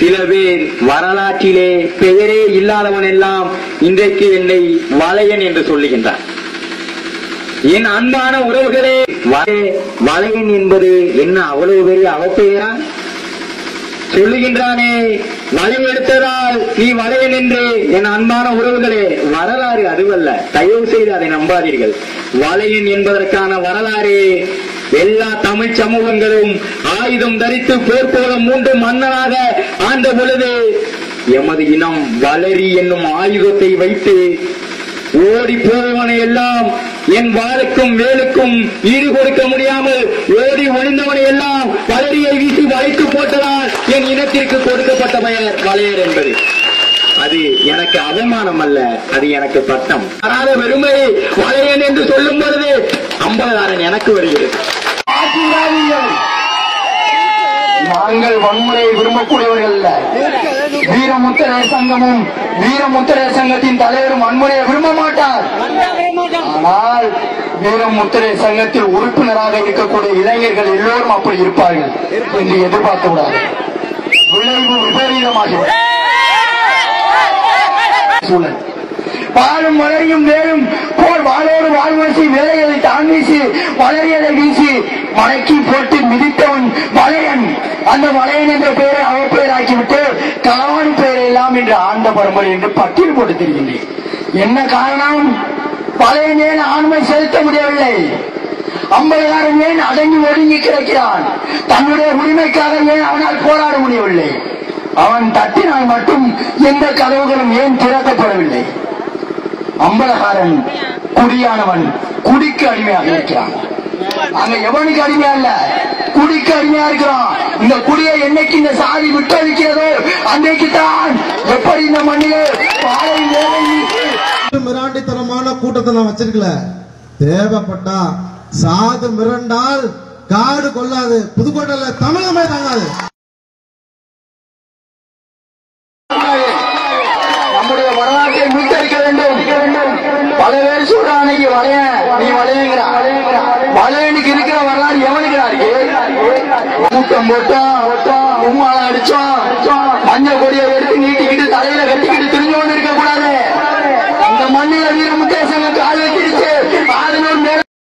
சில பேர் வரலாற்றிலே பெயரே இல்லாதவன் எல்லாம் இன்றைக்கு என்னை வளையன் என்று சொல்லுகின்றான் என் அன்பான உறவுகளே வளைய- வளையன் என்பது என்ன அவ்வளவு பெரிய அவப்பெயரா சொல்லுகின்றானே வளையம் எடுத்ததால் நீ வளையன் என்று என் அன்பான உறவுகளே வரலாறு அதுவல்ல தயவு செய்து அதை நம்பாதீர்கள் வளையன் என்பதற்கான வரலாறு எல்லா தமிழ் சமூகங்களும் ஆயுதம் தரித்து போர்க்கோலம் மூன்று மன்னனாக ஆண்ட பொழுது எமது இனம் வளரி என்னும் ஆயுதத்தை வைத்து ஓடி போவனை எல்லாம் என் வாளுக்கும் வேலுக்கும் ஈடு கொடுக்க முடியாமல் ஓடி ஒளிந்தவனை எல்லாம் வளரியை வீசி வளைத்து போட்டதால் என் இனத்திற்கு கொடுக்கப்பட்ட பெயர் வளையர் என்பது அது எனக்கு அவமானம் அல்ல அது எனக்கு பட்டம் வராத வெறுமை வளையன் என்று சொல்லும் பொழுது அம்பலதாரன் எனக்கு வருகிறது நாங்கள் வன்முறையை விரும்பக்கூடியவர்கள் அல்ல வீரமுத்திரை சங்கமும் வீரமுத்திரை சங்கத்தின் தலைவரும் வன்முறையை விரும்ப மாட்டார் ஆனால் வீரமுத்திரை சங்கத்தில் உறுப்பினராக இருக்கக்கூடிய இளைஞர்கள் எல்லோரும் அப்படி இருப்பார்கள் என்று எதிர்பார்க்க கூடாது விளைவு விபரீதமாகிறது சூழல் வாழும் வளரியும் வேலும் போல் வாழோடு வாழ்வசி விலைகளை தான் வீசி வளரியலை வீசி மடக்கி போட்டு மிதித்தவன் வளையன் அந்த வளையன் என்ற பெயரை அவர் பெயராக்கிவிட்டு காவன் பெயரை எல்லாம் என்று ஆண்ட பரம்பரை என்று பட்டியல் போட்டு தெரிகின்றேன் என்ன காரணம் வளையன் ஏன் ஆண்மை செலுத்த முடியவில்லை ஐம்பதாயிரம் ஏன் அடங்கி ஒடுங்கி கிடக்கிறான் தன்னுடைய உரிமைக்காக ஏன் அவனால் போராட முடியவில்லை அவன் தட்டினால் மட்டும் எந்த கதவுகளும் ஏன் திறக்கப்படவில்லை அம்பலகாரன் குடியானவன் குடிக்கு அடிமையாக இருக்கிறான் அங்க எவனுக்கு அடிமையா இல்ல குடிக்கு அடிமையா இருக்கிறான் இந்த குடியை என்னைக்கு இந்த சாதி விட்டளிக்கிறதோ அன்றைக்கு தான் எப்படி இந்த மண்ணிலே பாலை வேலை நீக்கி மிராண்டித்தனமான கூட்டத்தை நான் வச்சிருக்கல தேவைப்பட்டா சாது மிரண்டால் காடு கொள்ளாது புதுக்கோட்டையில தமிழகமே தாங்காது நம்முடைய வரலாற்றை மீட்டெடுக்க வேண்டும் பல பேர் சொல்றான் அன்னைக்கு வளைய நீ வளையங்கிறான் வளையனுக்கு இருக்கிற வரலாறு எவனுக்குடா இருக்கு கூட்டம் போட்டோம் உம்மால அடிச்சோம் மஞ்சள் கொடியை எடுத்து நீட்டிக்கிட்டு தலையில கட்டிக்கிட்டு